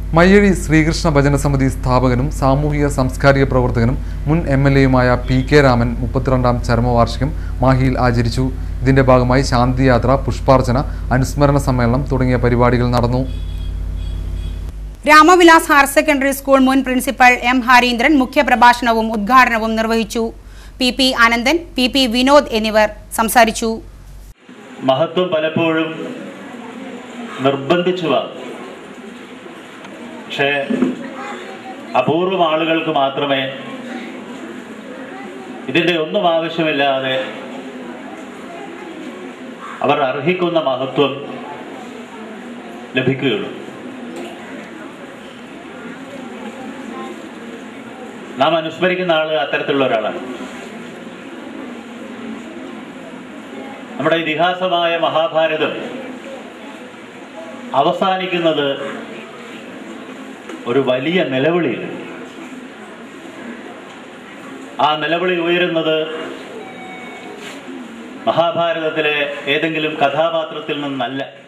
മയ്യഴി ശ്രീകൃഷ്ണ ഭജന സമിതി സ്ഥാപകനും സാമൂഹിക സാംസ്കാരിക പ്രവർത്തകനും മുൻ എം എൽ എയുമായ പി കെ രാമൻ മുപ്പത്തിരണ്ടാം ചരമവാർഷികം മാഹിയിൽ ആചരിച്ചു ഇതിന്റെ ഭാഗമായി ശാന്തിയാത്ര പുഷ്പാർച്ചന അനുസ്മരണ സമ്മേളനം തുടങ്ങിയ പരിപാടികൾ നടന്നു രാമവിലാസ് ഹയർ സെക്കൻഡറി സ്കൂൾ മുൻ പ്രിൻസിപ്പൽ എം ഹരീന്ദ്രൻ മുഖ്യപ്രഭാഷണവും ഉദ്ഘാടനവും നിർവഹിച്ചു P P Anandan P P Vinod എന്നിവർ സംസാരിച്ചു മഹത്വം പലപ്പോഴും നിർബന്ധിച്ചു വാ പക്ഷേ അപൂർവം ആളുകൾക്ക് മാത്രമേ ഇതിൻ്റെ ഒന്നും ആവശ്യമില്ലാതെ അവർ അർഹിക്കുന്ന മഹത്വം ലഭിക്കുകയുള്ളൂ നാം അനുസ്മരിക്കുന്ന ആള് അത്തരത്തിലുള്ള ഒരാളാണ് നമ്മുടെ ഇതിഹാസമായ മഹാഭാരതം അവസാനിക്കുന്നത് ഒരു വലിയ നിലവിളിയിൽ ആ നിലവിളി ഉയരുന്നത് മഹാഭാരതത്തിലെ ഏതെങ്കിലും കഥാപാത്രത്തിൽ നിന്നല്ല